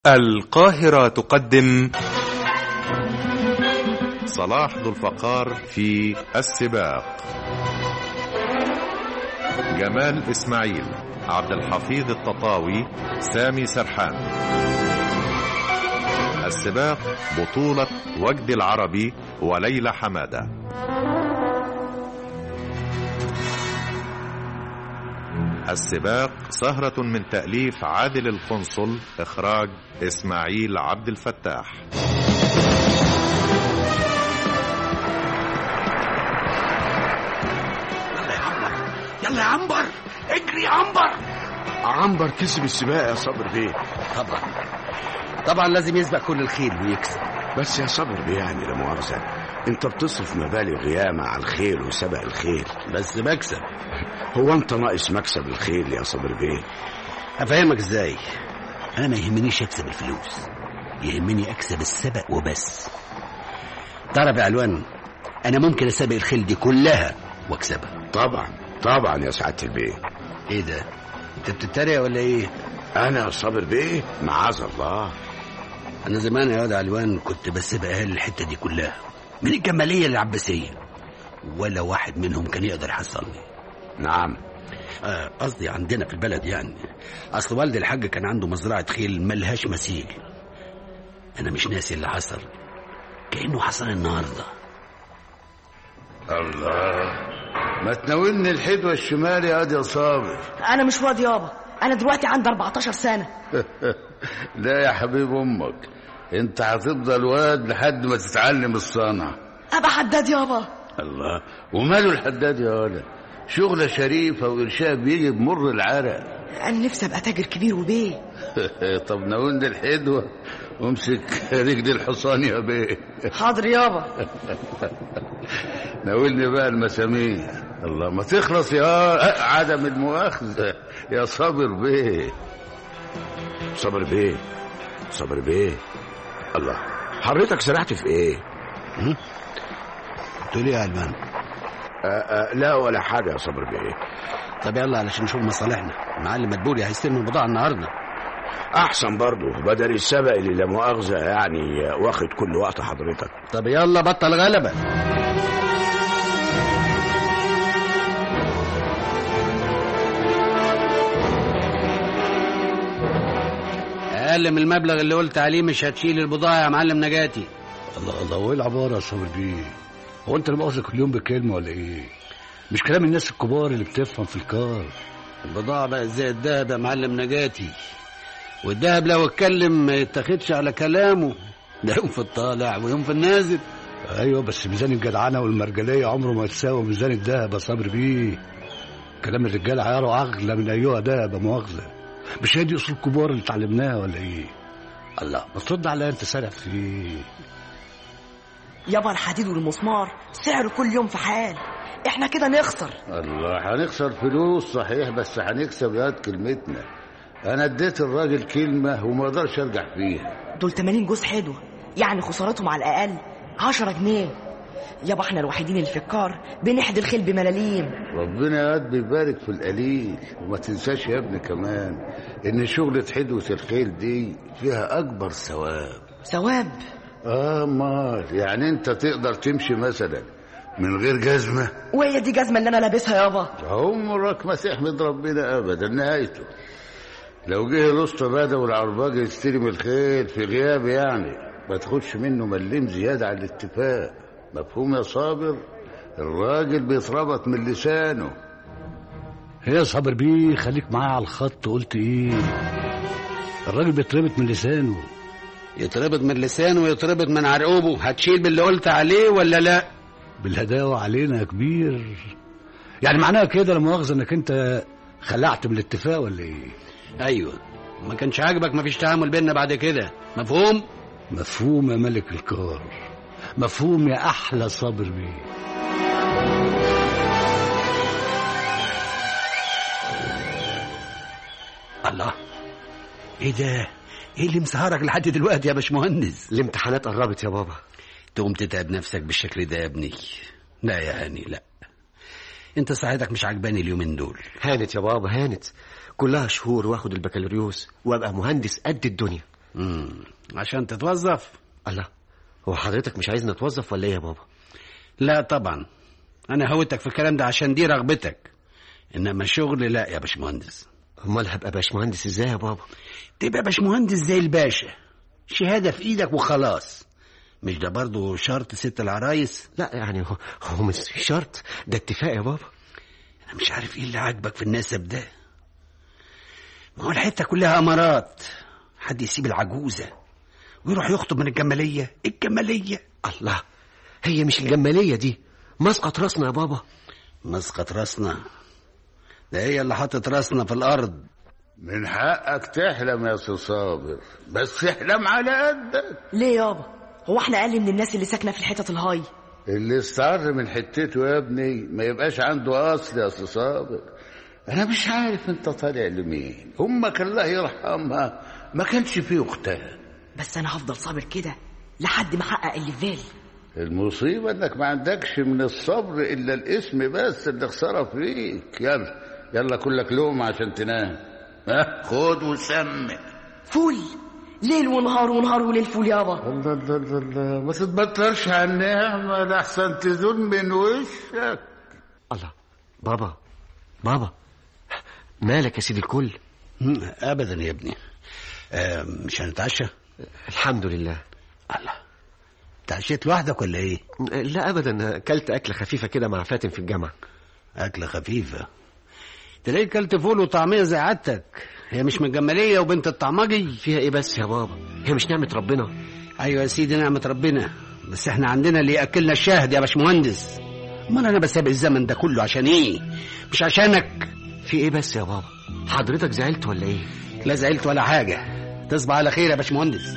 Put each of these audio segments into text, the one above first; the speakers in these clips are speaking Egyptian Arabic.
القاهرة تقدم صلاح ذو الفقار في السباق جمال إسماعيل عبد الحفيظ التطاوي سامي سرحان السباق بطولة وجد العربي وليلى حمادة السباق سهرة من تأليف عادل القنصل إخراج إسماعيل عبد الفتاح يلا يا عنبر يلا يا عنبر اجري يا عنبر عنبر كسب السباق يا صبر بيه طبعا طبعا لازم يسبق كل الخيل ويكسب بس يا صبر بيه يعني لا مؤاخذة انت بتصرف مبالغ ياما على الخيل وسبق الخيل بس بكسب هو انت ناقص مكسب الخيل يا صبر بيه افهمك ازاي انا ما يهمنيش اكسب الفلوس يهمني اكسب السبق وبس تعرف يا علوان انا ممكن اسابق الخيل دي كلها واكسبها طبعا طبعا يا سعادة البيه ايه ده انت بتتريق ولا ايه انا يا صبر بيه معاذ الله انا زمان يا واد علوان كنت بسيب اهل الحته دي كلها من الجماليه للعباسيه ولا واحد منهم كان يقدر يحصلني نعم آه، قصدي عندنا في البلد يعني اصل والد الحاج كان عنده مزرعه خيل ملهاش مثيل انا مش ناسي اللي حصل كانه حصل النهارده الله ما تناولني الحدوة الشمالي يا يا صابر انا مش راضي يابا انا دلوقتي عندي 14 سنه لا يا حبيب امك انت هتفضل واد لحد ما تتعلم الصنعة ابقى حداد يابا الله وماله الحداد يا ولد شغلة شريفة وإرشاد بيجي بمر العرق انا نفسي ابقى تاجر كبير وبيه طب ناولني الحدوة وامسك رجل الحصان يا بيه حاضر يابا ناولني بقى المسامير الله ما تخلص يا عدم المؤاخذة يا صابر بيه صبر بيه صبر بيه الله حضرتك سرحت في ايه تقول ايه يا علوان آه آه لا ولا حاجة يا صبر بيه طب يلا علشان نشوف مصالحنا معلم مدبولي هيستلم البضاعه النهارده احسن برضه بدل السبق اللي لا مؤاخذة يعني آه، واخد كل وقت حضرتك طب يلا بطل غلبه اقل من المبلغ اللي قلت عليه مش هتشيل البضاعه يا معلم نجاتي الله الله وايه العباره يا صابر بيه هو انت اللي مؤاخذة كل يوم بكلمه ولا ايه مش كلام الناس الكبار اللي بتفهم في الكار البضاعه بقت زي الدهب يا معلم نجاتي والدهب لو اتكلم ما يتاخدش على كلامه ده يوم في الطالع ويوم في النازل ايوه بس ميزان الجدعنه والمرجليه عمره ما يتساوي ميزان الدهب يا صابر بيه كلام الرجال عياره اغلى من ايها دهب يا مؤاخذه مش هي دي اصول كبار اللي اتعلمناها ولا ايه الله ما ترد عليا انت سارح في ايه يابا الحديد والمسمار سعره كل يوم في حال احنا كده نخسر الله هنخسر فلوس صحيح بس هنكسب ياد كلمتنا انا اديت الراجل كلمة وما اقدرش ارجع فيها دول 80 جوز حلوه يعني خسارتهم على الاقل 10 جنيه يابا احنا الوحيدين اللي في الكار بنحدي الخيل بملاليم ربنا ياد بيبارك في القليل وما تنساش يا ابني كمان ان شغلة حدوة الخيل دي فيها اكبر ثواب ثواب اه مال يعني انت تقدر تمشي مثلا من غير جزمة وهي دي جزمه اللي انا لابسها يابا عمرك ما تحمد ربنا ابدا نهايته لو جه الاسطى بدا والعرباج يستلم الخيل في غياب يعني ما تاخدش منه مليم زياده على الاتفاق مفهوم يا صابر الراجل بيتربط من لسانه هي يا صابر بيه خليك معايا على الخط قلت ايه الراجل بيتربط من لسانه يتربط من لسانه ويتربط من عرقوبه هتشيل باللي قلت عليه ولا لا بالهداوة علينا يا كبير يعني معناها كده لا مؤاخذة انك انت خلعت من الاتفاق ولا ايه ايوه ما كانش عاجبك مفيش تعامل بيننا بعد كده مفهوم مفهوم يا ملك الكار مفهوم يا احلى صابر بيه الله ايه ده ايه اللي مسهرك لحد دلوقتي يا باشمهندس الامتحانات قربت يا بابا تقوم تتعب نفسك بالشكل ده يا ابني لا يا هاني لا انت صحتك مش عجباني اليومين دول هانت يا بابا هانت كلها شهور واخد البكالوريوس وابقى مهندس قد الدنيا مم. عشان تتوظف الله هو حضرتك مش عايزني اتوظف ولا ايه يا بابا لا طبعا انا هوتك في الكلام ده عشان دي رغبتك انما شغل لا يا باشمهندس امال هبقى باشمهندس ازاي يا بابا تبقى باشمهندس زي الباشا شهادة في ايدك وخلاص مش ده برضو شرط ست العرايس لا يعني هو, هو مش شرط ده اتفاق يا بابا انا مش عارف ايه اللي عاجبك في النسب ده ما هو الحتة كلها امارات حد يسيب العجوزة ويروح يخطب من الجمالية الجمالية الله هي مش الجمالية دي مسقط راسنا يا بابا مسقط راسنا ده هي اللي حطت راسنا في الارض من حقك تحلم يا سي صابر بس احلم على قدك ليه يابا هو احنا اقل من الناس اللي ساكنه في الحتت الهاي اللي استعر من حتته يا ابني ما يبقاش عنده اصل يا سي صابر انا مش عارف انت طالع لمين امك الله يرحمها ما كانش فيه اختها بس انا هفضل صابر كده لحد ما احقق اللي في بالي المصيبة انك ما عندكش من الصبر الا الاسم بس اللي خسارة فيك يلا يلا كلك لقمة عشان تنام ها خد وسمع فول ليل ونهار ونهار وليل فول يابا الله الله الله الله ما تتبطرش على النعمة لحسن تزول من وشك الله بابا بابا مالك يا سيدي الكل مم، ابدا يا ابني آه مش هنتعشى الحمد لله الله تعشيت لوحدك ولا ايه لا ابدا اكلت اكله خفيفه كده مع فاتن في الجامعه اكله خفيفه تلاقي كلت فول وطعميه زي عادتك هي مش من الجماليه وبنت الطعمجي فيها ايه بس يا بابا هي مش نعمه ربنا ايوه يا سيدي نعمه ربنا بس احنا عندنا اللي ياكلنا الشاهد يا باشمهندس امال انا بسابق الزمن ده كله عشان ايه مش عشانك في ايه بس يا بابا حضرتك زعلت ولا ايه لا زعلت ولا حاجه تصبح على خير يا باشمهندس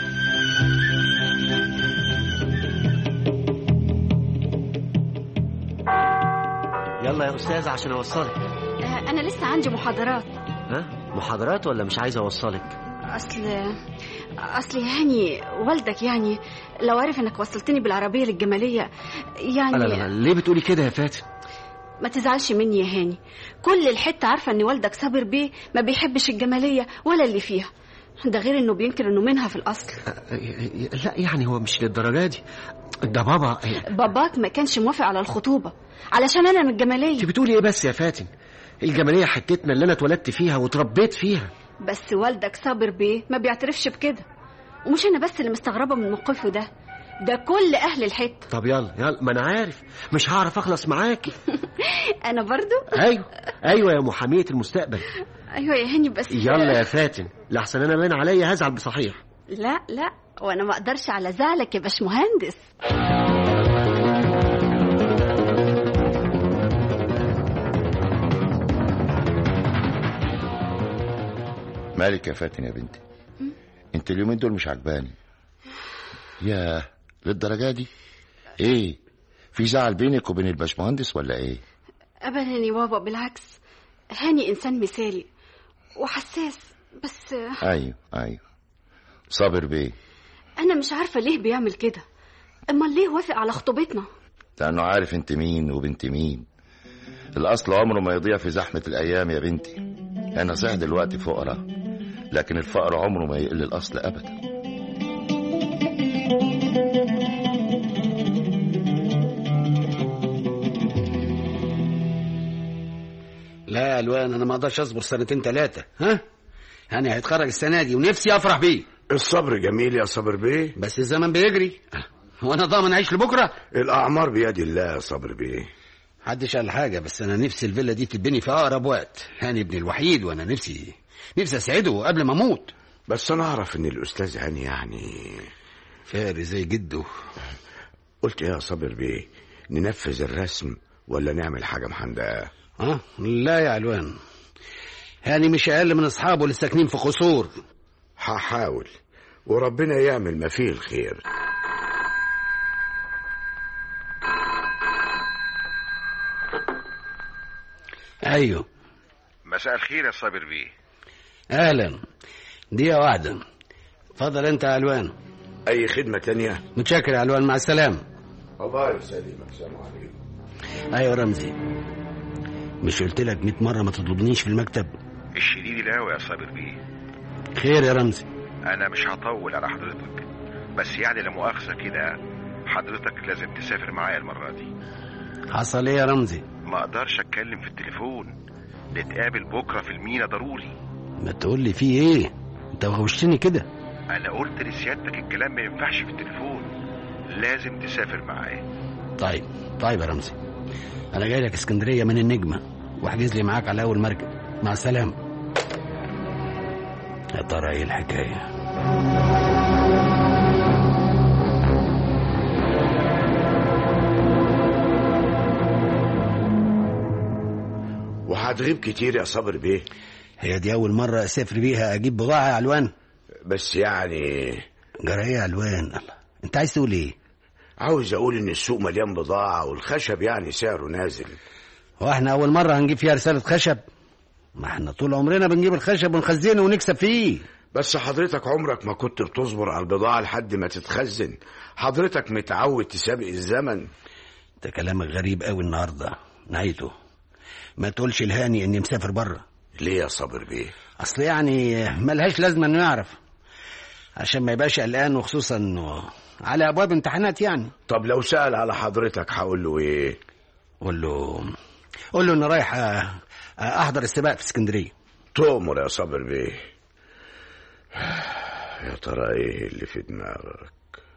يلا يا استاذ عشان اوصلك آه، أنا لسه عندي محاضرات ها محاضرات ولا مش عايز اوصلك أصل أصل يعني والدك يعني لو عرف إنك وصلتني بالعربية للجمالية يعني لا لا لا ليه بتقولي كده يا فاتن ما تزعلش مني يا هاني كل الحتة عارفة إن والدك صابر بيه ما بيحبش الجمالية ولا اللي فيها ده غير إنه بينكر إنه منها في الأصل لا يعني هو مش للدرجه دي ده بابا باباك ما كانش موافق على الخطوبة علشان أنا من الجمالية انت بتقولي ايه بس يا فاتن الجماليه حتتنا اللي انا اتولدت فيها واتربيت فيها بس والدك صابر بيه ما بيعترفش بكده ومش أنا بس اللي مستغربة من موقفه ده ده كل أهل الحتة طب يلا يلا ما انا عارف مش هعرف اخلص معاكي أنا برضو ايوه ايوه يا محاميه المستقبل أيوة يا هاني بس يلا يا فاتن لحسن انا باين عليا هزعل بصحيح لا لا وانا ما اقدرش على زعلك يا باشمهندس مالك يا فاتن يا بنتي انت اليومين دول مش عجباني ياه للدرجه دي ايه في زعل بينك وبين الباشمهندس ولا ايه ابدا يا بابا بالعكس هاني انسان مثالي وحساس بس ايوه ايوه صابر بيه انا مش عارفه ليه بيعمل كده امال ليه وافق على خطوبتنا لانه عارف انت مين وبنت مين الاصل عمره ما يضيع في زحمه الايام يا بنتي انا صح دلوقتي فقراء لكن الفقر عمره ما يقل الاصل ابدا لا يا الوان انا ما اقدرش اصبر سنتين ثلاثه ها يعني هيتخرج السنه دي ونفسي افرح بيه الصبر جميل يا صبر بيه بس الزمن بيجري هو انا ضامن اعيش لبكره الأعمار بيد الله يا صبر بيه محدش قال حاجه بس انا نفسي الفيلا دي تتبني في اقرب وقت هاني ابني الوحيد وانا نفسي نفسي اسعده قبل ما اموت بس أنا أعرف إن الأستاذ هاني يعني فاري زي جده قلت إيه يا صبر بيه ننفذ الرسم ولا نعمل حاجة محندقة ها لا يا علوان هاني مش اقل من اصحابه اللي ساكنين في قصور هحاول وربنا يعمل ما فيه الخير ايوه مساء الخير يا صابر بيه اهلا دقيقه واحده اتفضل انت يا علوان أي خدمة تانية متشكر يا علوان مع السلامه الله يسلمك سلام عليكم ايوه رمزي مش قلت لك 100 مره ما تطلبنيش في المكتب الشديد القوي يا صابر بيه خير يا رمزي انا مش هطول على حضرتك بس يعني لا مؤاخذه كده حضرتك لازم تسافر معايا المره دي حصل ايه يا رمزي ما اقدرش اتكلم في التليفون نتقابل بكره في المينا ضروري ما تقول لي فيه ايه انت غوشتني كده انا قلت لسيادتك الكلام ما ينفعش في التليفون لازم تسافر معايا طيب طيب يا رمزي انا جاي لك اسكندريه من النجمه واحجز لي معاك على اول مركب مع السلامه يا ترى ايه الحكايه وهتغيب كتير يا صابر بيه هي دي اول مره اسافر بيها اجيب بضاعه يا علوان بس يعني جرى ايه يا علوان الله انت عايز تقول ايه عاوز اقول ان السوق مليان بضاعة والخشب يعني سعره نازل هو احنا اول مره هنجيب فيها رساله خشب ما احنا طول عمرنا بنجيب الخشب ونخزنه ونكسب فيه بس حضرتك عمرك ما كنت بتصبر على البضاعة لحد ما تتخزن حضرتك متعود تسابق الزمن ده كلامك غريب قوي النهارده نهايته ما تقولش الهاني اني مسافر بره ليه يا صابر بيه اصل يعني ملهاش لازمه انه يعرف عشان ما يبقاش قلقان وخصوصا انه على ابواب امتحانات يعني طب لو سأل على حضرتك هقول له ايه قول له قول له اني رايح أ- احضر السباق في اسكندريه تؤمر يا صابر بيه يا ترى ايه اللي في دماغك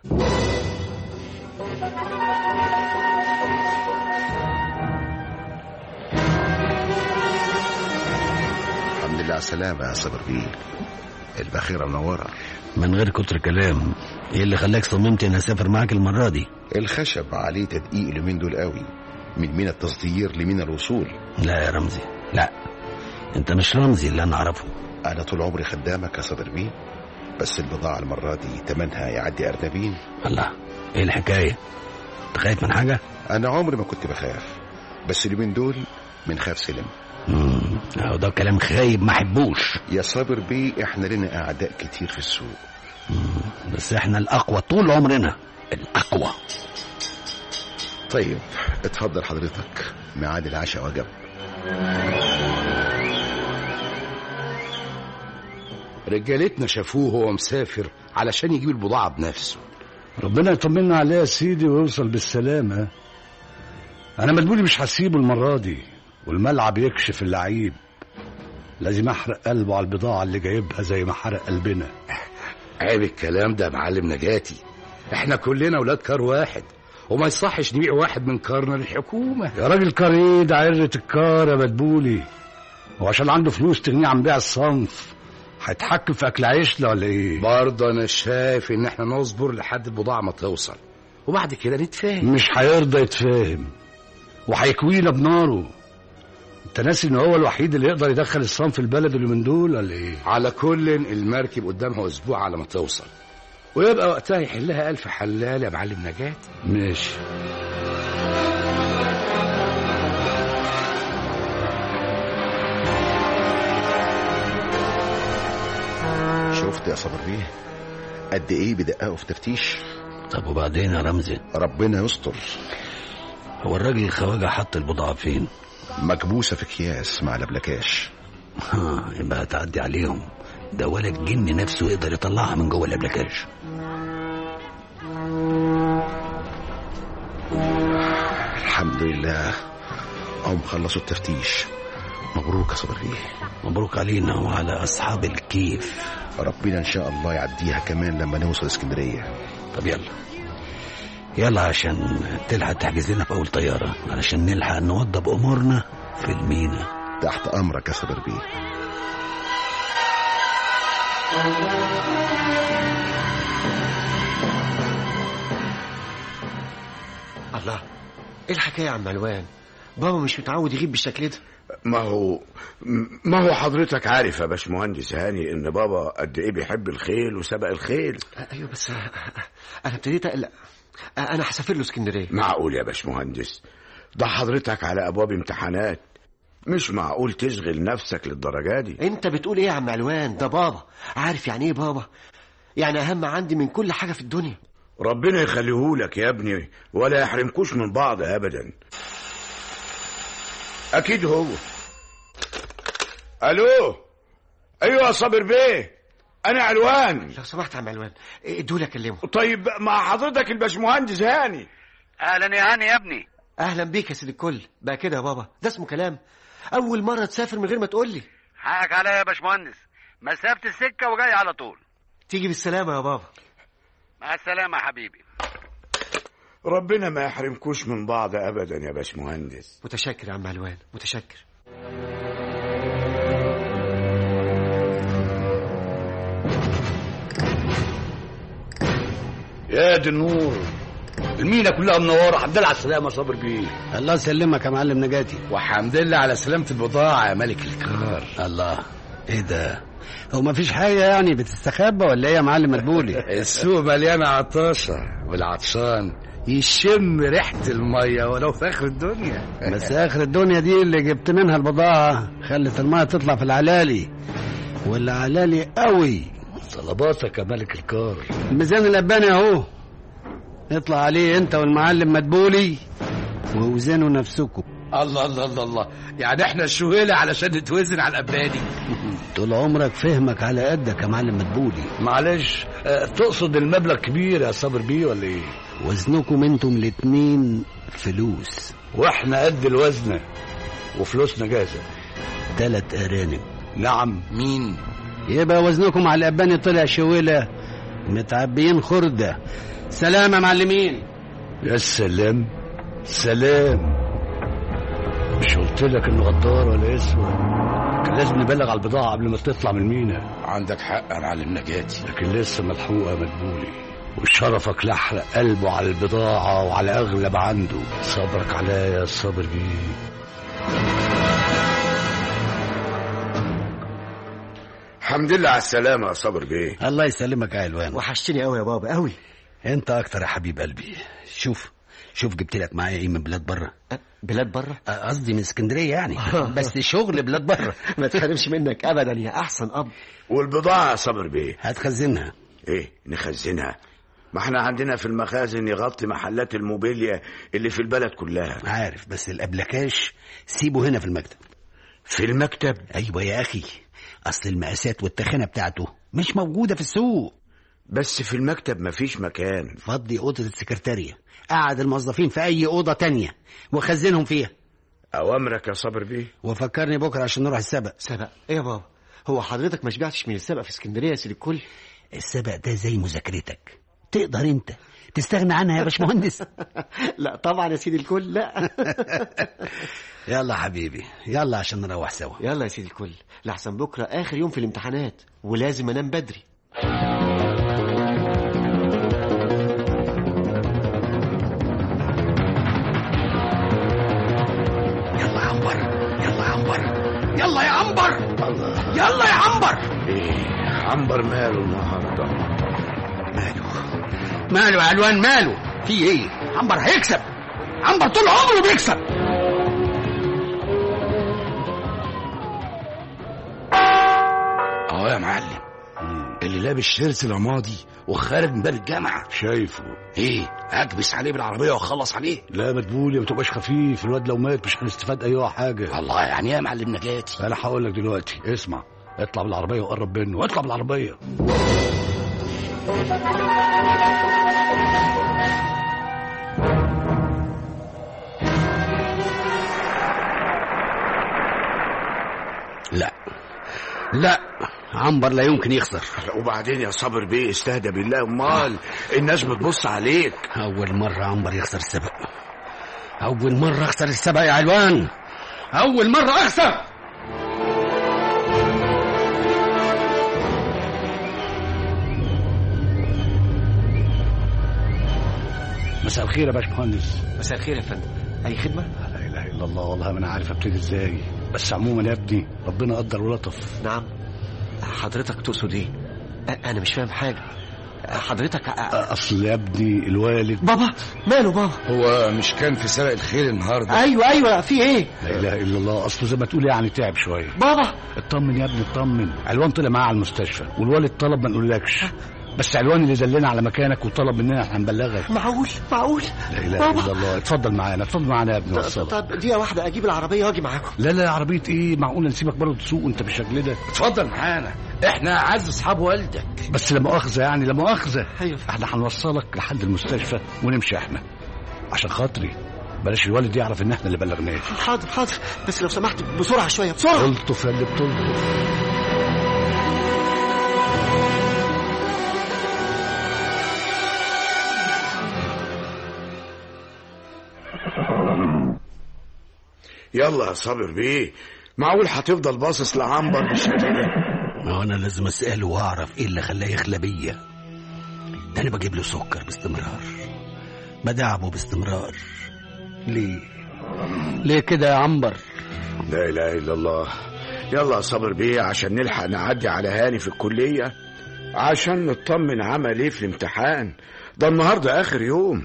الحمد لله على السلامة يا صبر بيه البخيرة منورة من غير كتر كلام ايه اللي خلاك صممت اني اسافر معاك المره دي الخشب عليه تدقيق اليومين دول قوي من مينا التصدير لمينا الوصول لا يا رمزي لا انت مش رمزي اللي انا اعرفه أنا طول عمري خدامك يا صبر بيه بس البضاعة المرة دي تمنها يعدي أرنبين الله ايه الحكايه انت خايف من حاجه أنا عمري ما كنت بخاف بس اليومين دول من خاف سلم امم اهو ده كلام خايب ما احبوش يا صابر بيه احنا لنا أعداء كتير في السوق بس احنا الاقوى طول عمرنا الاقوى طيب اتفضل حضرتك ميعاد العشاء وجب رجالتنا شافوه وهو مسافر علشان يجيب البضاعة بنفسه ربنا يطمنا عليه يا سيدي ويوصل بالسلامة أنا مدبولي مش هسيبه المرة دي والملعب يكشف اللعيب لازم أحرق قلبه على البضاعة اللي جايبها زي ما حرق قلبنا عيب الكلام ده يا معلم نجاتي احنا كلنا ولاد كار واحد وما يصحش نبيع واحد من كارنا للحكومة يا راجل كار ايه ده عرة الكار يا مدبولي هو عشان عنده فلوس تغنيه عن بيع الصنف هيتحكم في اكل عيشنا ولا ايه برضه انا شايف ان احنا نصبر لحد البضاعه ما توصل وبعد كده نتفاهم مش هيرضى يتفاهم وهيكوينا بناره انت ناسي ان هو الوحيد اللي يقدر يدخل الصنف البلد اللي من دول ولا ايه على كل المركب قدامها اسبوع على ما توصل ويبقى وقتها يحلها الف حلال يا معلم نجاة ماشي شفت يا صابر بيه قد ايه بيدققوا في تفتيش طب وبعدين يا رمزي ربنا يستر هو الراجل الخواجه حط البضاعه فين مكبوسة في اكياس مع لبلكاش ها يبقى تعدي عليهم ده ولا الجن نفسه يقدر يطلعها من جوه الابلكاش الحمد لله هم خلصوا التفتيش مبروك يا صابر بيه مبروك علينا وعلى اصحاب الكيف ربنا ان شاء الله يعديها كمان لما نوصل اسكندريه طب يلا يلا عشان تلحق تحجز لنا في اول طياره علشان نلحق نوضب امورنا في المينا تحت امرك يا صابر بيه الله ايه الحكايه يا عم علوان بابا مش متعود يغيب بالشكل ده ما هو ما هو حضرتك عارف يا باشمهندس هاني ان بابا قد ايه بيحب الخيل وسبق الخيل ايوه بس انا ابتديت اقلق انا هسافر له اسكندريه معقول يا باشمهندس ده حضرتك على ابواب امتحانات مش معقول تشغل نفسك للدرجه دي انت بتقول ايه يا عم علوان ده بابا عارف يعني ايه بابا يعني اهم عندي من كل حاجه في الدنيا ربنا يخليهولك يا ابني ولا يحرمكوش من بعض ابدا اكيد هو الو ايوه يا صابر بيه انا علوان لو سمحت يا عم علوان ادولي اكلمه طيب مع حضرتك الباشمهندس هاني اهلا يا هاني يا ابني اهلا بيك يا سيد الكل بقى كده يا بابا ده اسمه كلام اول مره تسافر من غير ما تقول لي حقك عليا يا باشمهندس مسافة السكة وجاي على طول تيجي بالسلامه يا بابا مع السلامة يا حبيبي ربنا ما يحرمكوش من بعض ابدا يا باشمهندس متشكر يا عم علوان متشكر يا دي النور المينا كلها منوره الحمد لله على السلامه صابر بيه الله يسلمك يا معلم نجاتي والحمد لله على سلامه البضاعه يا ملك الكار الله ايه ده هو ما فيش حاجه يعني بتستخبى ولا ايه يا معلم مدبولي السوق مليان عطاشة والعطشان يشم ريحة المية ولو في آخر الدنيا بس اخر الدنيا دي اللي جبت منها البضاعه خلت الميه تطلع في العلالي والعلالي قوي طلباتك يا ملك الكار الميزان الاباني اهو اطلع عليه انت والمعلم مدبولي ووزنوا نفسكم الله الله الله الله يعني احنا الشهيلة علشان نتوزن على الأباني طول عمرك فهمك على قدك يا معلم مدبولي معلش اه تقصد المبلغ كبير يا صابر بيه ولا ايه وزنكم انتم الاتنين فلوس واحنا قد الوزنة وفلوسنا جاهزة تلات ارانب نعم مين يبقى وزنكم على الاباني طلع شويلة متعبيين خردة سلام يا معلمين يا سلام سلام مش قلت لك انه غدار ولا اسود كان لازم نبلغ على البضاعة قبل ما تطلع من المينا عندك حق يا معلم نجاتي لكن لسه ملحوقة مدبولي وشرفك لحرق قلبه على البضاعة وعلى أغلب عنده صبرك عليا يا صابر بيه الحمد لله على السلامة يا صابر بيه الله يسلمك يا علوان وحشتني قوي يا بابا قوي انت اكتر يا حبيب قلبي شوف شوف جبت لك معايا ايه من بلاد بره بلاد بره قصدي من اسكندريه يعني بس شغل بلاد بره ما تحرمش منك ابدا يا احسن اب والبضاعة يا صابر بيه هتخزنها ايه نخزنها ما احنا عندنا في المخازن يغطي محلات الموبيليا اللي في البلد كلها عارف بس الابلكاش سيبه هنا في المكتب في المكتب ايوه يا اخي اصل المقاسات والتخانه بتاعته مش موجوده في السوق بس في المكتب مفيش مكان فضي اوضه السكرتاريه قعد الموظفين في اي اوضه تانية وخزنهم فيها اوامرك يا صابر بيه وفكرني بكره عشان نروح السبق سبق ايه يا بابا هو حضرتك ما شبعتش من السبق في اسكندريه يا سيدي الكل السبق ده زي مذاكرتك تقدر انت تستغنى عنها يا باشمهندس لا طبعا يا سيدي الكل لا يلا حبيبي يلا عشان نروح سوا يلا يا سيدي الكل لحسن بكره اخر يوم في الامتحانات ولازم انام بدري يلا يا عنبر يلا يا عنبر يلا يا عنبر الله يلا يا عنبر ايه عنبر ماله النهارده ماله ماله يا علوان ماله في ايه عنبر هيكسب عنبر طول عمره بيكسب اه يا معلم اللي لابس شيرت رمادي وخارج من باب الجامعة شايفه ايه اكبس عليه بالعربية واخلص عليه لا مدبولي ما تبقاش خفيف الواد لو مات مش هنستفاد اي حاجه الله يعني ايه يا معلم نجاتي انا هقول لك دلوقتي اسمع اطلع بالعربيه وقرب منه اطلع بالعربيه لا لا عنبر لا يمكن يخسر وبعدين يا صابر بيه استهدى بالله امال الناس بتبص عليك أول مرة عنبر يخسر السبق أول مرة أخسر السبق يا علوان أول مرة أخسر مساء الخير يا باشمهندس مساء الخير يا فندم اي خدمه لا اله الا الله والله ما انا عارف ابتدي ازاي بس عموما يا ابني ربنا قدر ولطف نعم حضرتك تقصد ايه أ- انا مش فاهم حاجه حضرتك أ- اصل يا ابني الوالد بابا ماله بابا هو مش كان في سبق الخير النهارده ايوه ايوه في ايه لا اله الا الله اصله زي ما تقول يعني تعب شويه بابا اطمن يا ابني اطمن علوان طلع معاه على المستشفى والوالد طلب ما نقولكش بس علوان اللي دلنا على مكانك وطلب مننا احنا نبلغك معقول معقول لا اله بابا. الا الله اتفضل معانا اتفضل معانا يا ابني طب- وصلك طب دقيقة واحدة أجيب العربية وأجي معاكم لا لا عربية ايه معقولة نسيبك برضه تسوق وانت بالشكل ده اتفضل معانا احنا اعز اصحاب والدك بس لا مؤاخذة يعني لا مؤاخذة أيوة. احنا هنوصلك لحد المستشفى ونمشي احنا عشان خاطري بلاش الوالد يعرف ان احنا اللي بلغناه حاضر حاضر بس لو سمحت بسرعة شوية بسرعة تلطف يا اللي بتلطف يلا يا صابر بيه معقول هتفضل باصص لعنبر بالشكل ده ما هو انا لازم اساله واعرف ايه اللي خلاه يخلى بيا ده انا بجيب له سكر باستمرار بدعبه باستمرار ليه ليه كده يا عنبر لا اله الا الله يلا يا صابر بيه عشان نلحق نعدي على هاني في الكليه عشان نطمن عمل ايه في الامتحان ده النهارده اخر يوم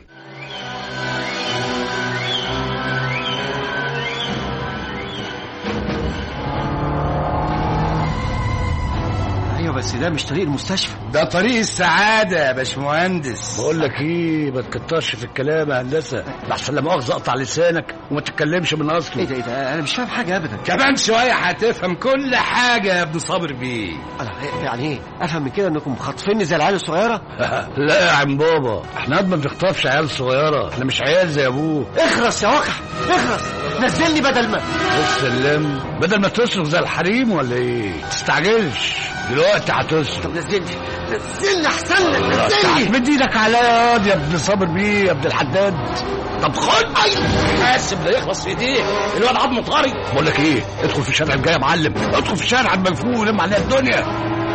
أيوة بس ده مش طريق المستشفى ده طريق السعادة يا باشمهندس بقول لك ايه ما تكترش في الكلام يا هندسه لحسن لا مؤاخذه اقطع لسانك وما تتكلمش من اصله إيه ده إيه ده أنا مش فاهم حاجة أبدا كمان شوية هتفهم كل حاجة يا ابن صابر بيه أنا يعني إيه أفهم من كده إنكم خاطفيني زي العيال الصغيرة لا يا عم بابا احنا قد ما بنخطفش عيال صغيره احنا مش عيال زي ابوه اخرس يا وقح اخرس نزلني بدل ما السلام بدل ما تصرخ زي الحريم ولا ايه تستعجلش دلوقتي هتصرخ طب نزلني نزلني أحسن لك نزلني مد ايدك على ياض يا ابن صابر بيه يا ابن الحداد طب خد حاسب لا يخلص في ايديه الواد عظمه طاري بقول لك ايه ادخل في الشارع الجاي يا معلم ادخل في الشارع الملفوف ولم عليها الدنيا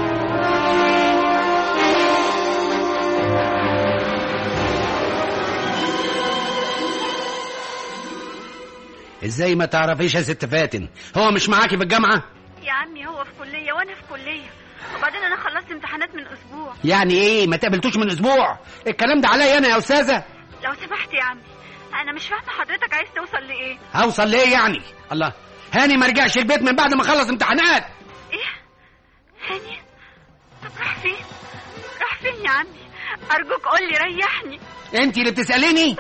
ازاي ما تعرفيش يا ست فاتن هو مش معاكي في الجامعة يا عمي هو في كلية وأنا في كلية وبعدين أنا خلصت امتحانات من أسبوع يعني ايه ما تقابلتوش من اسبوع الكلام ده عليا انا يا استاذة لو سمحت يا عمي أنا مش فاهمة حضرتك عايز توصل لإيه هوصل ليه يعني الله هاني ما رجعش البيت من بعد ما خلص امتحانات إيه هاني طب راح فين راح فين يا عمي أرجوك قول لي ريحني انت اللي بتسأليني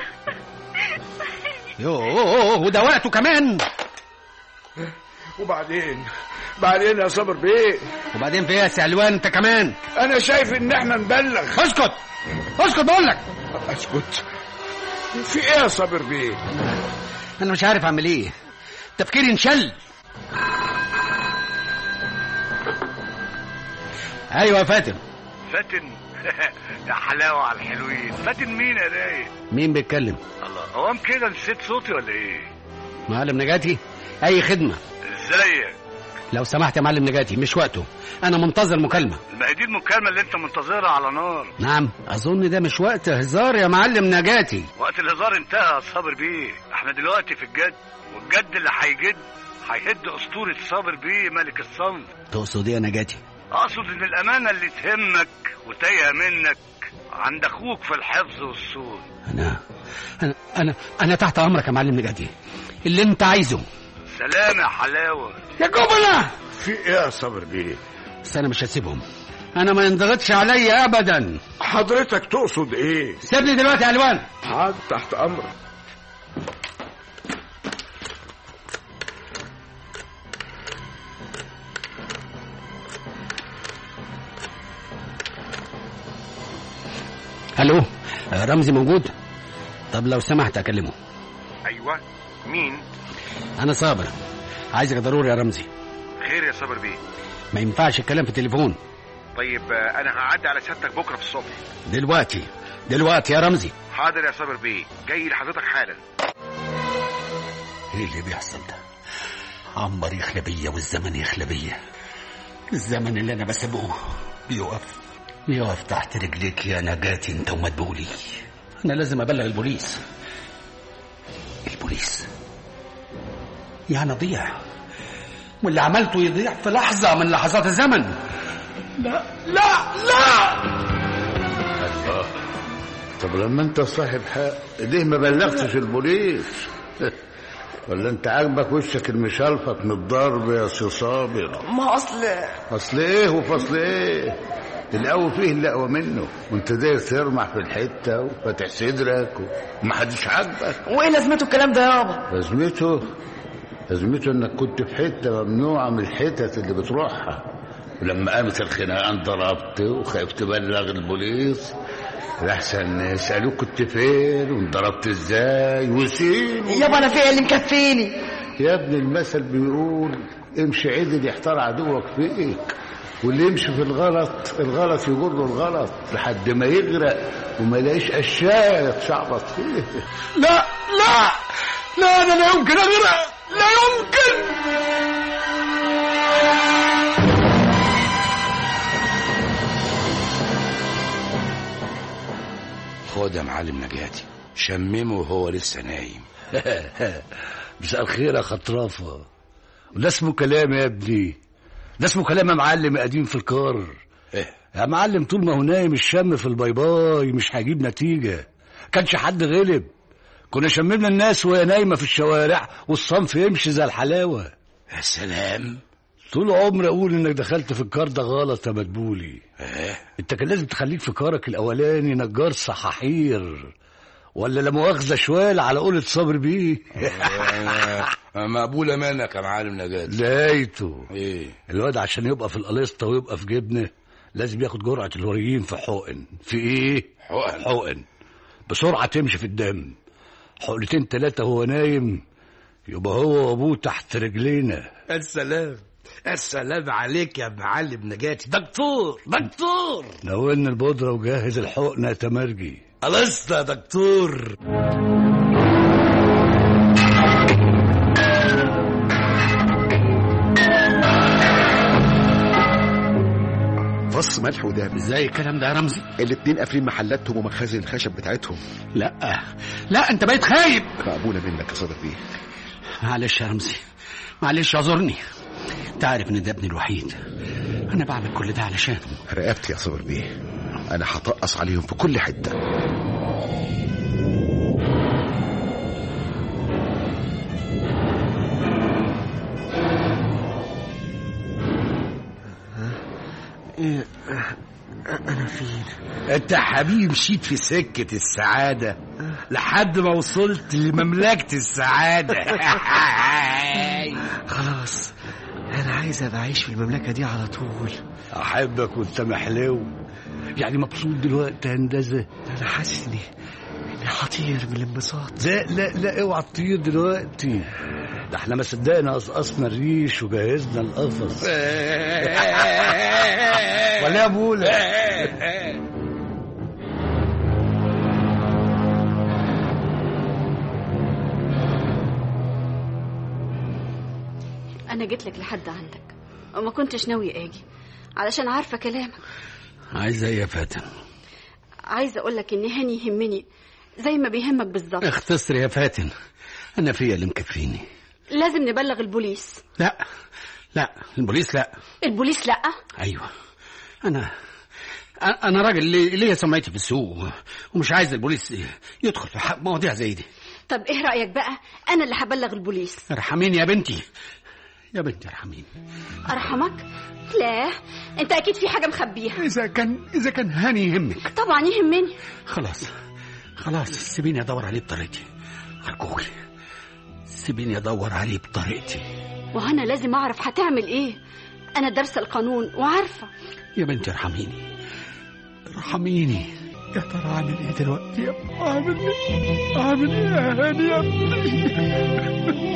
يوه وده وقته كمان وبعدين بعدين يا صابر بيه وبعدين في ايه يا سعلوان انت كمان انا شايف ان احنا نبلغ اسكت اسكت بقول لك اسكت في ايه يا صابر بيه انا مش عارف اعمل ايه تفكيري انشل ايوه يا فاتن فاتن يا حلاوة على الحلوين فاتن مين يا رايق مين بيتكلم الله هو كده نسيت صوتي ولا ايه معلم نجاتي اي خدمه ازيك لو سمحت يا معلم نجاتي مش وقته انا منتظر مكالمه ما هي دي المكالمة اللي انت منتظرها على نار نعم اظن ده مش وقت هزار يا معلم نجاتي وقت الهزار انتهى يا صابر بيه احنا دلوقتي في الجد والجد اللي هيجد هيهد اسطورة صابر بيه ملك الصمت تقصد ايه يا نجاتي اقصد ان الامانة اللي تهمك وتايهة منك عند اخوك في الحفظ والصون انا انا انا انا تحت امرك يا معلم نجاتي اللي انت عايزه سلام يا حلاوة يا جبنة في ايه يا صابر بيه بس انا مش هسيبهم انا ما ينضغطش عليا ابدا حضرتك تقصد ايه سيبني دلوقتي يا الوان حاضر تحت امرك الو آه، رمزي موجود طب لو سمحت اكلمه ايوه مين انا صابر عايزك ضروري يا رمزي خير يا صابر بيه ما ينفعش الكلام في التليفون طيب آه، انا هعدي على سيادتك بكره في الصبح دلوقتي دلوقتي يا رمزي حاضر يا صابر بيه جاي لحضرتك حالا ايه اللي بيحصل ده عنبر يخلى بيا والزمن يخلى بيا الزمن اللي انا بسيبه بيقف بيقف تحت رجليك يا نجاتي انت ومدبولي انا لازم ابلغ البوليس البوليس يعني ضيع واللي عملته يضيع في لحظة من لحظات الزمن لا لا لا طب لما انت صاحب حق ليه ما بلغتش البوليس ولا انت عاجبك وشك المشلفط من الضرب يا سي صابر ما اصل اصل ايه وفصل ايه القوي فيه اللي اقوى منه وانت داير ترمح في الحته وفاتح صدرك ومحدش عاجبك وايه لازمته الكلام ده يابا لازمته لازمته انك كنت في حته ممنوعه من الحتت اللي بتروحها ولما قامت الخناقه انضربت وخايف تبلغ البوليس لحسن يسالوك كنت فين وانضربت ازاي وسين يابا انا فيا اللي مكفيني يا ابن المثل بيقول امشي عدل يحتار عدوك فيك واللي يمشي في الغلط الغلط يجر الغلط لحد ما يغرق وما يلاقيش اشياء يتشعبط فيه لا لا لا انا لا يمكن اغرق لا يمكن خد يا معلم نجاتي شممه وهو لسه نايم مساء الخير يا خطرافة ده اسمه كلام يا ابني ده اسمه كلام يا معلم قديم في الكار إيه؟ يا معلم طول ما هو نايم الشم في الباي باي مش هيجيب نتيجة كانش حد غلب كنا شممنا الناس وهي نايمة في الشوارع والصنف يمشي زي الحلاوة يا سلام طول عمري اقول انك دخلت في الكار ده غلط يا مدبولي ايه انت كان لازم تخليك في كارك الاولاني نجار صحاحير ولا لا مؤاخذه شوال على قولة صابر بيه مقبولة منك يا معلم نجاتي لقيته ايه الواد عشان يبقى في القليسطة ويبقى في جبنه لازم ياخد جرعة الوريين في حقن في ايه؟ حقن حقن بسرعة تمشي في الدم حقنتين تلاتة هو نايم يبقى هو وابوه تحت رجلينا السلام السلام عليك يا معلم نجاتي دكتور دكتور ناولنا البودرة وجهز الحقنة يا تمرجي خلصنا يا دكتور فص ملح وداب ازاي الكلام ده يا رمزي الاتنين قافلين محلاتهم ومخازن الخشب بتاعتهم لا لا انت بقيت خايب مقبولة منك يا صادق بيه معلش يا رمزي معلش اعذرني انت عارف ان ده ابني الوحيد انا بعمل كل ده علشانه رقبتي يا صابر بيه انا هطقص عليهم في كل حتة إيه أنا فين؟ انت يا حبيبي مشيت في سكة السعادة لحد ما وصلت لمملكة السعادة خلاص أنا عايز أبقى أعيش في المملكة دي على طول أحبك وأنت محلو يعني مبسوط دلوقتي يا هندسة أنا حاسس إني إني هطير من الانبساط لا لا لا اوعى تطير دلوقتي ده احنا ما صدقنا قصقصنا الريش وجهزنا القفص ولا يا بولا انا جيت لك لحد عندك وما كنتش ناوي اجي علشان عارفه كلامك عايزة ايه يا فاتن عايزه اقول لك ان هاني يهمني زي ما بيهمك بالظبط اختصر يا فاتن انا فيا اللي مكفيني لازم نبلغ البوليس لا لا البوليس لا البوليس لا ايوه انا انا راجل لي- ليا سمعتي في السوق ومش عايز البوليس يدخل في حق مواضيع زي دي طب ايه رايك بقى انا اللي هبلغ البوليس ارحميني يا بنتي يا بنتي ارحميني ارحمك لا انت اكيد في حاجه مخبيها اذا كان اذا كان هاني يهمك طبعا يهمني خلاص خلاص سيبيني ادور عليه بطريقتي ارجوكي سيبيني ادور عليه بطريقتي وانا لازم اعرف هتعمل ايه انا دارسه القانون وعارفه يا بنتي ارحميني ارحميني يا ترى اعمل ايه دلوقتي يا اعمل ايه اعمل ايه يا هاني يا ابني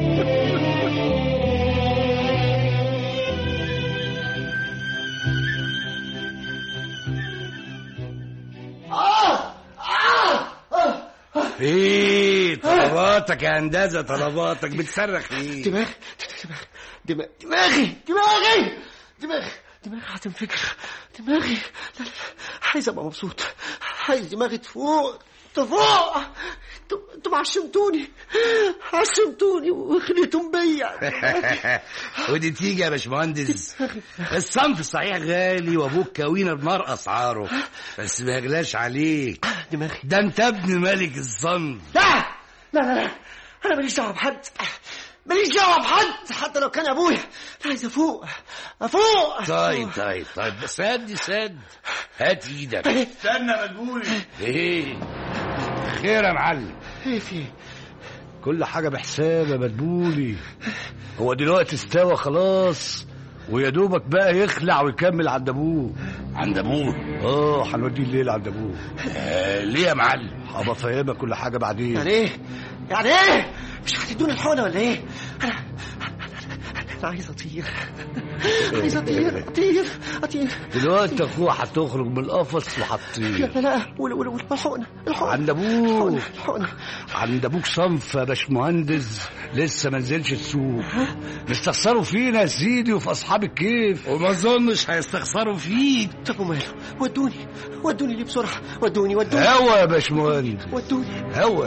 ايه طلباتك يا هندسه طلباتك بتصرخ ايه دماغ دماغ دماغي دماغي دماغي دماغي هتنفجر دماغي لا لا لا عايز ابقى مبسوط عايز دماغي تفوق تفوق انتوا انتوا عشمتوني عشمتوني وخليتم بيا ودي تيجي يا باشمهندس الصنف الصحيح غالي وابوك كوينه بنار اسعاره بس ما يغلاش عليك دماغي ده انت ابن ملك الصنف لا لا لا لا انا ماليش دعوه بحد ماليش دعوه بحد حتى لو كان ابويا عايز افوق افوق طيب طيب طيب بس سد سد هات ايدك استنى مدبولي ايه خير يا معلم ايه في كل حاجة بحساب يا مدبولي هو دلوقتي استوى خلاص ويا دوبك بقى يخلع ويكمل عند ابوه عند ابوه اه هنوديه الليل عند ابوه آه ليه يا معلم هبقى فاهمك كل حاجة بعدين يعني ايه يعني ايه مش هتدوني الحقنه ولا ايه انا انا عايز اطير عايز اطير اطير اطير دلوقتي اخوه هتخرج من القفص لا وهتطير لا لا وال- وال- وال- والحقنه الحقنه عند ابوه الحقنه عند ابوك صنف يا باشمهندس لسه ما نزلش السوق مستخسروا فينا يا سيدي وفي اصحاب الكيف وما اظنش هيستخسروا فيك طب وماله ودوني ودوني ليه بسرعه ودوني ودوني هوا يا باشمهندس ودوني هوا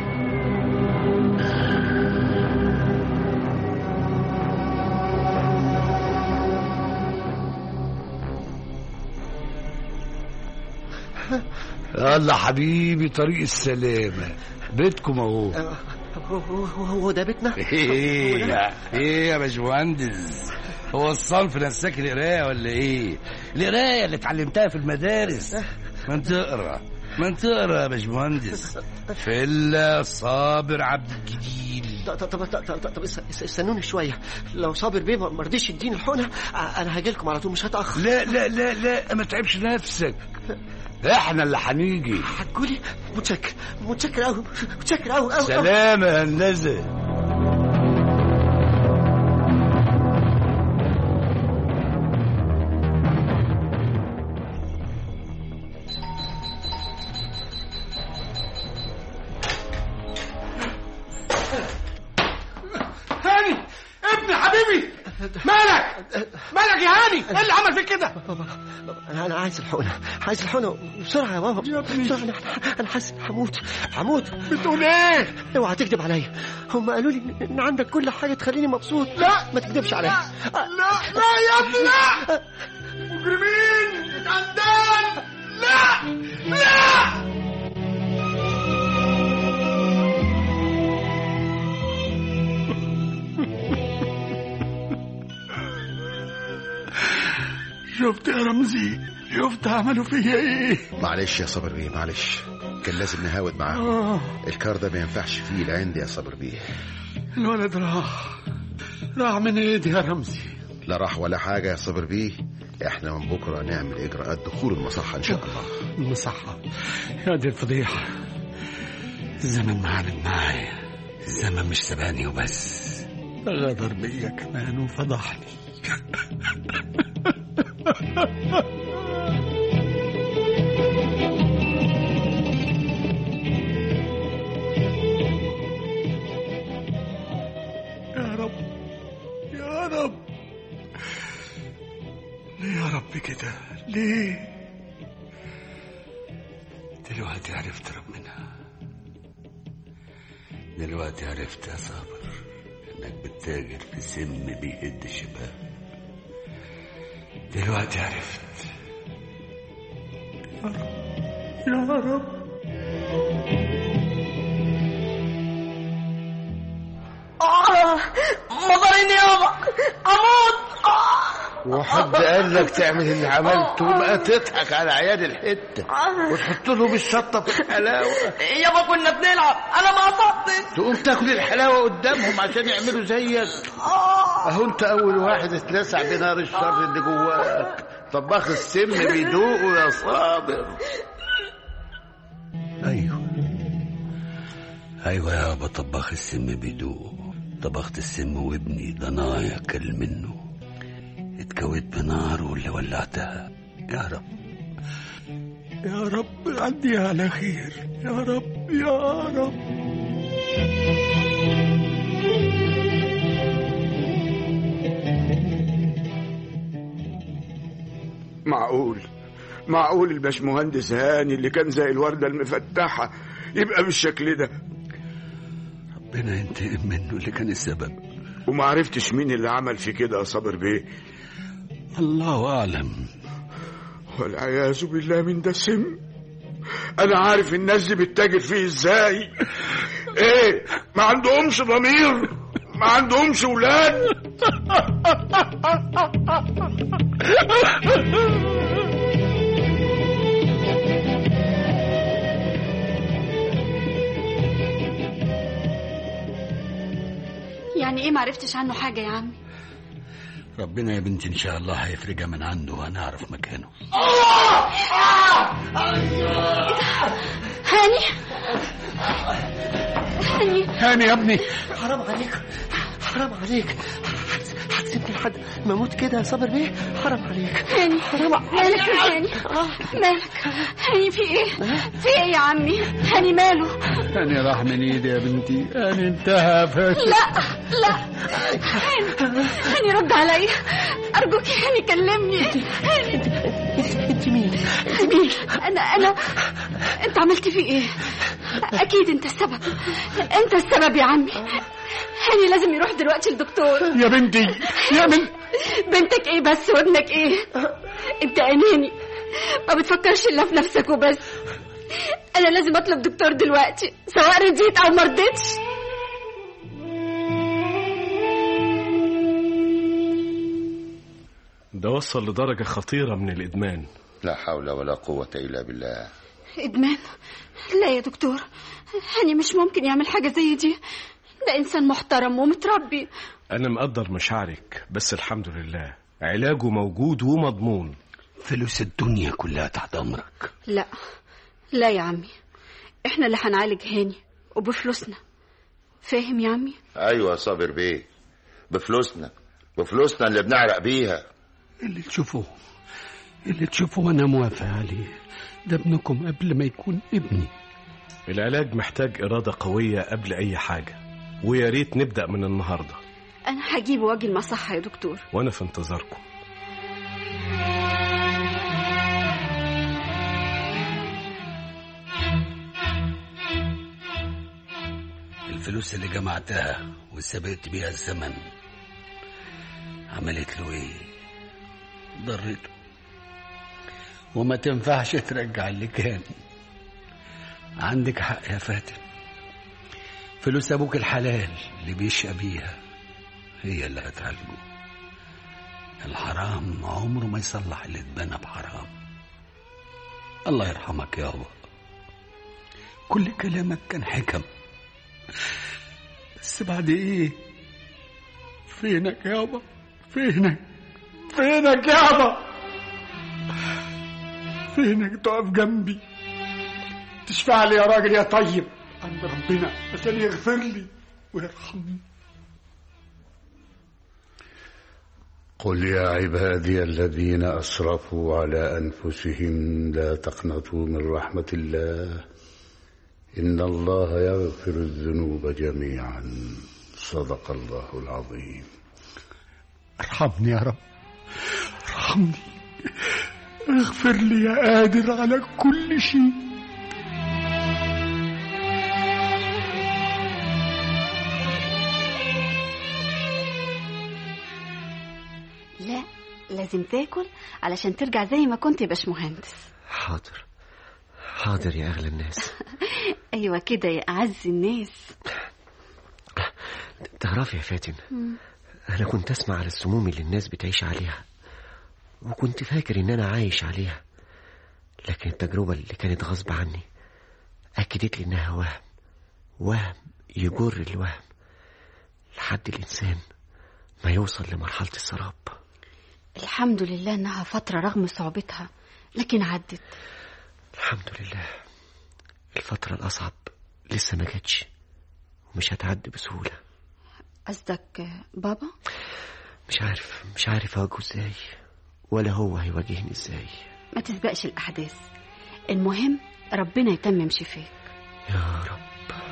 يلا حبيبي طريق السلامة بيتكم اهو آه، هو هو هو- هو ده بيتنا ايه ايه يا باشمهندس هو الصنف نساك القرايه ولا ايه القرايه اللي اتعلمتها في المدارس ما انت تقرا ما انت تقرا يا باشمهندس فيلا صابر عبد الجليل طب طب طب طب, طب, طب است- است- استنوني شويه لو صابر بيه ما ما رضيش يديني الحقنه آه، انا هاجي لكم على طول مش هتاخر لا لا لا لا ما تعبش نفسك احنا اللي هنيجي هتقولي متشكر متشكر قوي متشكر قوي قوي سلام يا هندسه هاني ابني حبيبي مالك مالك يا هاني ايه اللي عمل فيك كده انا انا عايز الحقنه عايز الحقنه بسرعه يا بابا بسرعه انا انا حاسس إني هموت هموت بتقول ايه اوعى تكذب عليا هم قالوا لي إن- ان عندك كل حاجه تخليني مبسوط لا ما تكذبش عليا لا لا يا ابني لا مجرمين اتعدان لا لا شفت يا رمزي شفت عملوا فيا ايه معلش يا صابر بيه معلش كان لازم نهاود معاهم آه. الكار ده ما ينفعش فيه العند يا صابر بيه الولد راح راح من ايدي يا رمزي لا راح ولا حاجة يا صابر بيه احنا من بكرة نعمل اجراءات دخول المصحة ان شاء الله المصحة يا دي الفضيحة الزمن معلم معايا الزمن مش سباني وبس ده غدر بيا كمان وفضحني يا رب يا رب ليه يا رب كده ليه دلوقتي عرفت ربنا دلوقتي عرفت يا صابر انك بتتاجر في سم بيهد الشباب دلوقتي عرفت يا رب يا رب آه مضرني يابا أموت وحد قال لك تعمل اللي عملته وبقى تضحك على عيال الحته وتحط لهم الشطه في الحلاوه يابا كنا بنلعب أنا ما قصدتش تقوم تاكل الحلاوه قدامهم عشان يعملوا زيك اهو انت اول واحد اتلسع بنار الشر اللي جواك طباخ السم بيدوقوا يا صابر ايوه ايوه يابا طباخ السم بيدوق طبخت السم وابني ضنايا كل منه اتكويت بنار واللي ولعتها يا رب يا رب عديها على خير يا رب يا رب معقول معقول الباشمهندس هاني اللي كان زي الورده المفتحه يبقى بالشكل ده ربنا ينتقم منه اللي كان السبب وما عرفتش مين اللي عمل في كده يا صابر بيه الله اعلم والعياذ بالله من ده سم انا عارف الناس دي بتتاجر فيه ازاي ايه ما عندهمش ضمير ما عندهمش ولاد يعني ايه معرفتش عنه حاجة يا عمي ربنا يا بنتي ان شاء الله هيفرجها من عنده وهنعرف مكانه هاني هاني هاني يا ابني حرام عليك حرام عليك هتسيبني لحد ما اموت كده يا صابر بيه حرام عليك هاني حرام مالك يا هاني مالك هاني في ايه في ايه يا عمي هاني ماله هاني راح من ايدي يا بنتي هاني انتهى فاتت لا لا هاني هاني رد عليا ارجوك يا هاني كلمني هاني انت مين مين انا انا انت عملت فيه ايه اكيد انت السبب انت السبب يا عمي هاني لازم يروح دلوقتي للدكتور يا بنتي يا بنتي بنتك ايه بس وابنك ايه انت اناني ما بتفكرش الا في نفسك وبس انا لازم اطلب دكتور دلوقتي سواء رضيت او ما رضيتش ده وصل لدرجة خطيرة من الإدمان لا حول ولا قوة إلا بالله ادمان لا يا دكتور هاني مش ممكن يعمل حاجه زي دي ده انسان محترم ومتربي أنا مقدر مشاعرك بس الحمد لله علاجه موجود ومضمون فلوس الدنيا كلها تحت امرك لا لا يا عمي احنا اللي هنعالج هاني وبفلوسنا فاهم يا عمي أيوة صابر بيه بفلوسنا بفلوسنا اللي بنعرق بيها اللي تشوفوه اللي تشوفوه انا موافق عليه ده ابنكم قبل ما يكون ابني العلاج محتاج إرادة قوية قبل أي حاجة ويا ريت نبدأ من النهاردة انا هجيب واجي المصحه يا دكتور وأنا في انتظاركم الفلوس اللي جمعتها وسبقت بيها الزمن عملت له ايه ضرته وما تنفعش ترجع اللي كان عندك حق يا فاتن فلوس ابوك الحلال اللي بيشقى بيها هي اللي هتعالجه الحرام عمره ما يصلح اللي اتبنى بحرام الله يرحمك يابا كل كلامك كان حكم بس بعد ايه فينك يابا فينك فينك يابا فينك تقف جنبي تشفع لي يا راجل يا طيب عند ربنا عشان يغفر لي ويرحمني قل يا عبادي الذين أسرفوا على أنفسهم لا تقنطوا من رحمة الله إن الله يغفر الذنوب جميعا صدق الله العظيم ارحمني يا رب ارحمني اغفر لي يا قادر على كل شيء لا لازم تاكل علشان ترجع زي ما كنت يا باشمهندس حاضر حاضر يا أغلى الناس ايوه كده يا اعز الناس تعرفي يا فاتن أنا كنت أسمع على السموم اللي الناس بتعيش عليها وكنت فاكر إن أنا عايش عليها لكن التجربة اللي كانت غصب عني أكدت لي إنها وهم وهم يجر الوهم لحد الإنسان ما يوصل لمرحلة السراب الحمد لله انها فتره رغم صعوبتها لكن عدت الحمد لله الفترة الأصعب لسه ما جاتش ومش هتعدي بسهولة قصدك بابا مش عارف مش عارف أواجهه إزاي ولا هو هيواجهني إزاي ما تسبقش الاحداث المهم ربنا يتمم شفاك يا رب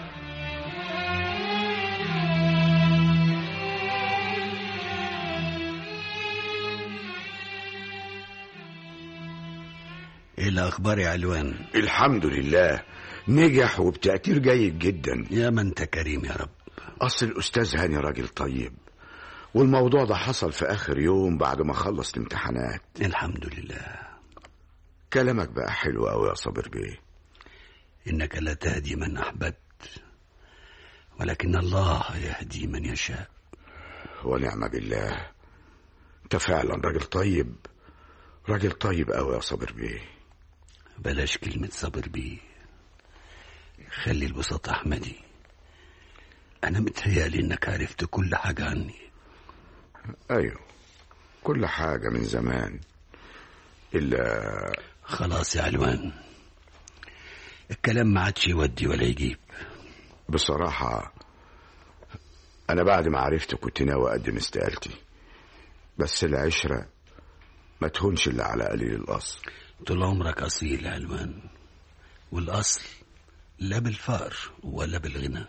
ايه الاخبار يا علوان الحمد لله نجح وبتأثير جيد جدا يا ما انت كريم يا رب أصل الأستاذ هاني راجل طيب والموضوع ده حصل في آخر يوم بعد ما خلص الامتحانات الحمد لله كلامك بقى حلو أوي يا صابر بيه انك لا تهدي من احببت ولكن الله يهدي من يشاء ونعم بالله انت فعلا راجل طيب راجل طيب قوي يا صابر بيه بلاش كلمة صبر بيه خلي البساطة أحمدي أنا متهيألي إنك عرفت كل حاجة عني ايوه كل حاجة من زمان إلا خلاص يا علوان الكلام ما عادش يودي ولا يجيب بصراحة أنا بعد ما عرفت كنت ناوي أقدم استقالتي بس العشرة ما تهونش إلا على قليل الأصل طول عمرك أصيل يا علوان والأصل لا بالفقر ولا بالغنى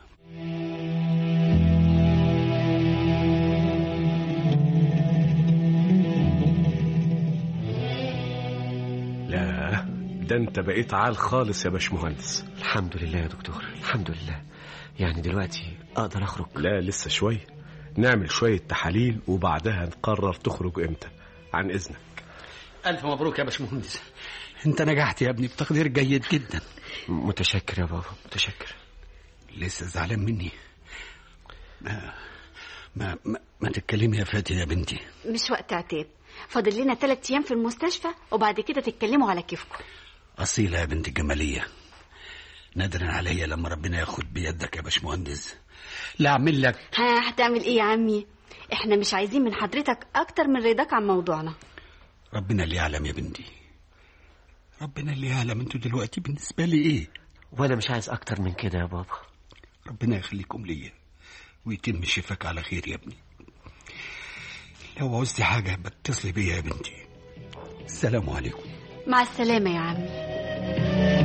لا ده انت بقيت عال خالص يا باشمهندس الحمد لله يا دكتور الحمد لله يعني دلوقتي اقدر اخرج لا لسه شوية نعمل شوية تحاليل وبعدها نقرر تخرج امتى عن اذنك ألف مبروك يا باشمهندس أنت نجحت يا ابني بتقدير جيد جدا متشكر يا بابا متشكر لسه زعلان مني ما ما ما, ما تتكلمي يا فاتن يا بنتي مش وقت عتاب فاضل لنا ثلاث ايام في المستشفى وبعد كده تتكلموا على كيفكم أصيلة يا بنت الجمالية نادرا عليا لما ربنا ياخد بيدك يا باشمهندس لا أعمل لك ها هتعمل ايه يا عمي احنا مش عايزين من حضرتك اكتر من رضاك عن موضوعنا ربنا اللي يعلم يا بنتي ربنا اللي يعلم انتوا دلوقتي بالنسبة لي ايه وانا مش عايز اكتر من كده يا بابا ربنا يخليكم ليا ويتم شفاك على خير يا ابني لو عوزتي حاجة بتصلي بيا يا بنتي السلام عليكم مع السلامة يا عمي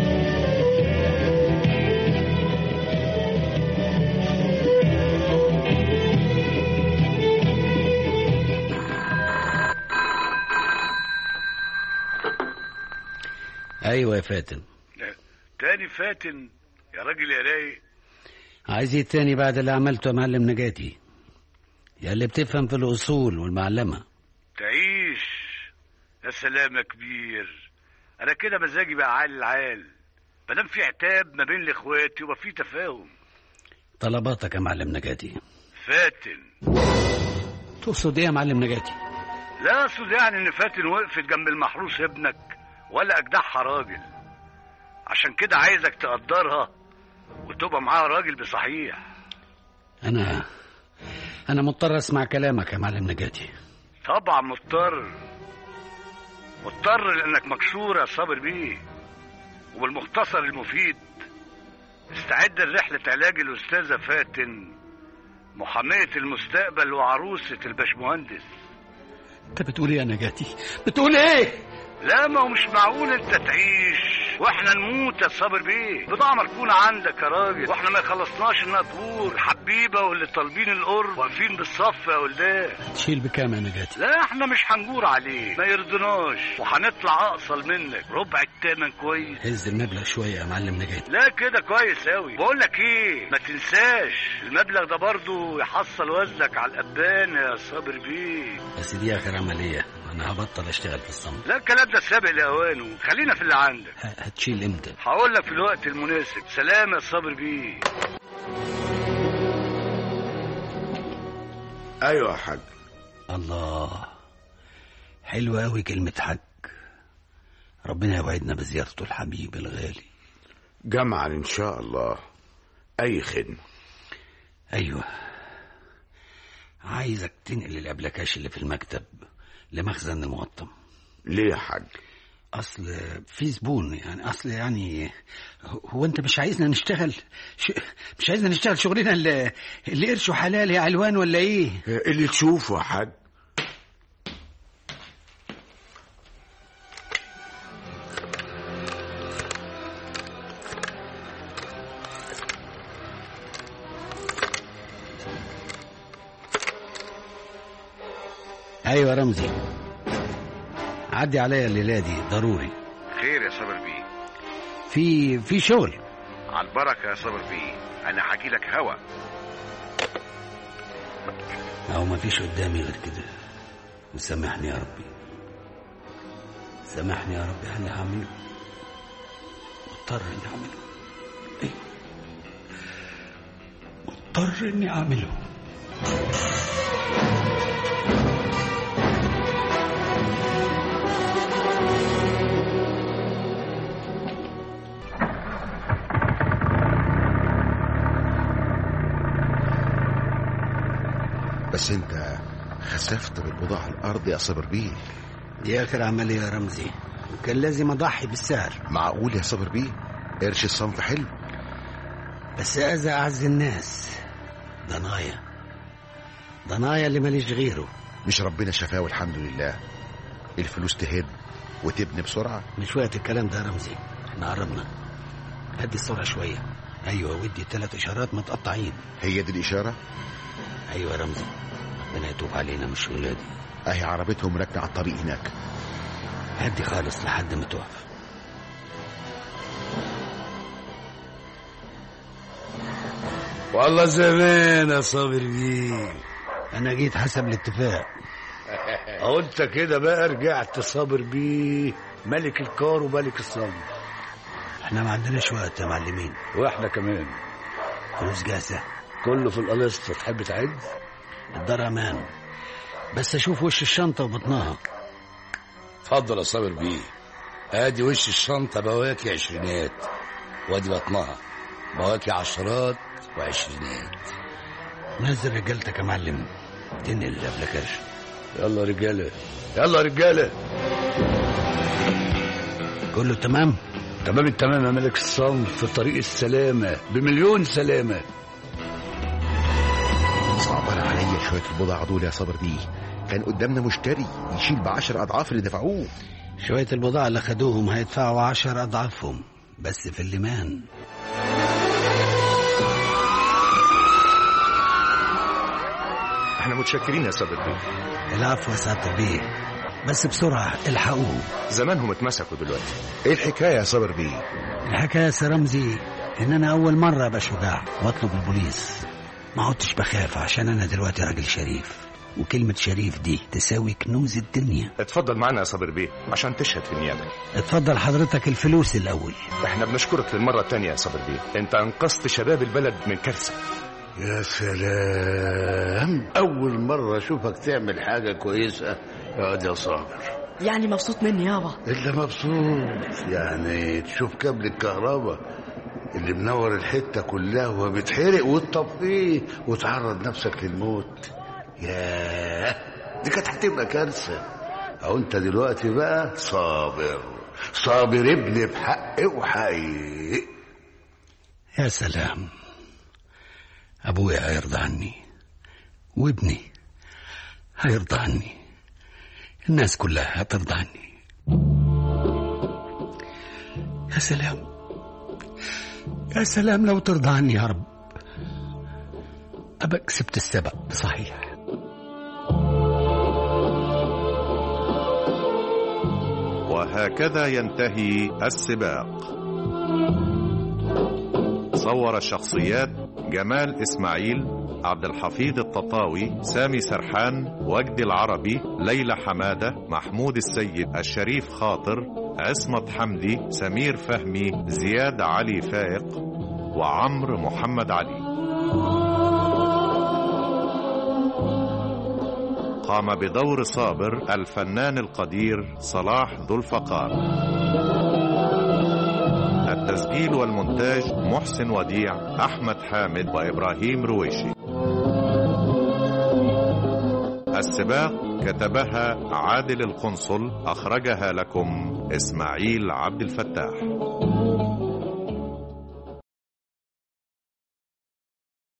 ايوه يا فاتن تاني فاتن يا راجل يا رايق عايز ايه تاني بعد اللي عملته يا معلم نجاتي يا اللي بتفهم في الاصول والمعلمه تعيش يا سلام يا كبير انا كده مزاجي بقى عال العال مادام في عتاب ما بين الاخوات يبقى في تفاهم طلباتك يا معلم نجاتي فاتن تقصد ايه يا معلم نجاتي لا اقصد يعني ان فاتن وقفت جنب المحروس ابنك ولا اجدعها راجل عشان كده عايزك تقدرها وتبقى معاها راجل بصحيح انا انا مضطر اسمع كلامك يا معلم نجاتي طبعا مضطر مضطر لانك مكسور يا صابر بيه وبالمختصر المفيد استعد لرحلة علاج الأستاذة فاتن محامية المستقبل وعروسة الباشمهندس انت بتقول ايه يا نجاتي بتقول ايه لا ما هو مش معقول انت تعيش واحنا نموت يا صابر بيه بضاعة مركونة عندك يا راجل واحنا ما خلصناش انها تقول حبيبة واللي طالبين القرب واقفين بالصف يا ولدان تشيل بكام يا نجاتي لا احنا مش هنجور عليه ما يرضناش وهنطلع اقصل منك ربع التمن كويس هز المبلغ شويه يا معلم نجاتي لا كده كويس قوي بقول لك ايه ما تنساش المبلغ ده برضو يحصل وزنك على الابان يا صابر بيه بس دي اخر عمليه انا هبطل اشتغل في الصمت لا الكلام ده سابق لاوانه خلينا في اللي عندك ه- هتشيل امتى هقول لك في الوقت المناسب سلام يا صابر بيه أيوة يا حاج الله حلوة أوي كلمة حج ربنا يوعدنا بزيارته الحبيب الغالي جمعا إن شاء الله أي خدمة أيوة عايزك تنقل الأبلكاش اللي في المكتب لمخزن المقطم ليه يا حاج أصل في زبون يعني أصل يعني هو أنت مش عايزنا نشتغل ش... مش عايزنا نشتغل شغلنا اللي, اللي قرشه حلال يا علوان ولا إيه؟ اللي تشوفه يا حاج أيوة يا رمزي عدي عليا الليلة دي ضروري خير يا صابر بيه في في شغل على البركة يا صابر بيه أنا هاجي لك هوا أو ما فيش قدامي غير كده وسامحني يا ربي سامحني يا ربي على اللي هعمله مضطر اني اعمله ايه مضطر اني اعمله بس انت خسفت بالبضاعة الأرض يا صبر بيه دي آخر عملية يا رمزي وكان لازم أضحي بالسعر معقول يا صبر بيه قرش الصنف حلو بس أذى أعز الناس ضنايا ضنايا اللي ماليش غيره مش ربنا شفاه والحمد لله الفلوس تهد وتبني بسرعة مش وقت الكلام ده يا رمزي احنا قربنا هدي السرعة شوية أيوة ودي ثلاث إشارات متقطعين هي دي الإشارة أيوة يا رمزي ربنا يتوب علينا مش ولادي أهي عربيتهم راكنة على الطريق هناك هدي خالص لحد ما تقف والله زمان يا صابر بيه أنا جيت حسب الاتفاق أهو أنت كده بقى رجعت صابر بيه ملك الكار وملك الصنف احنا ما عندناش وقت يا معلمين واحنا كمان فلوس جاهزة كله في القليسطة تحب تعد الدار أمان بس أشوف وش الشنطة وبطنها اتفضل يا صابر بيه ادي وش الشنطة بواكي عشرينات وادي بطنها بواكي عشرات وعشرينات نزل رجالتك يا معلم تنقل قبل كرش يلا رجالة يلا رجالة كله تمام تمام التمام يا ملك الصنف في طريق السلامة بمليون سلامة صعبان عليا شوية البضاعة دول يا صبر بيه كان قدامنا مشتري يشيل بعشر أضعاف اللي دفعوه شوية البضاعة اللي خدوهم هيدفعوا عشر أضعافهم بس في الليمان احنا متشكرين يا صابر بيه العفو يا سعادة البيه بس بسرعة الحقوه زمانهم اتمسكوا دلوقتي ايه الحكاية يا صبر بيه الحكاية يا سي رمزي إن أنا أول مرة أبقى شجاع وأطلب البوليس ما عدتش بخاف عشان أنا دلوقتي راجل شريف وكلمة شريف دي تساوي كنوز الدنيا اتفضل معانا يا صابر بيه عشان تشهد في النيابة اتفضل حضرتك الفلوس الأول احنا بنشكرك للمرة التانية يا صابر بيه انت انقذت شباب البلد من كارثة يا سلام أول مرة أشوفك تعمل حاجة كويسة يا واد يا صابر يعني مبسوط مني يابا إلا مبسوط يعني تشوف كابل الكهرباء اللي منور الحتة كلها وهو بيتحرق وتطفيه وتعرض نفسك للموت ياه دي كانت هتبقى كارثة أو أنت دلوقتي بقى صابر صابر ابن بحق وحقيقي يا سلام أبويا هيرضى عني وابني هيرضى عني الناس كلها هترضى عني يا سلام يا سلام لو ترضى عني يا رب أبقى كسبت السبق صحيح وهكذا ينتهي السباق صور الشخصيات جمال إسماعيل عبد الحفيظ التطاوي سامي سرحان وجدي العربي ليلى حمادة محمود السيد الشريف خاطر عصمت حمدي سمير فهمي زياد علي فائق وعمرو محمد علي قام بدور صابر الفنان القدير صلاح ذو الفقار التسجيل والمونتاج محسن وديع أحمد حامد وإبراهيم رويشي السباق كتبها عادل القنصل أخرجها لكم إسماعيل عبد الفتاح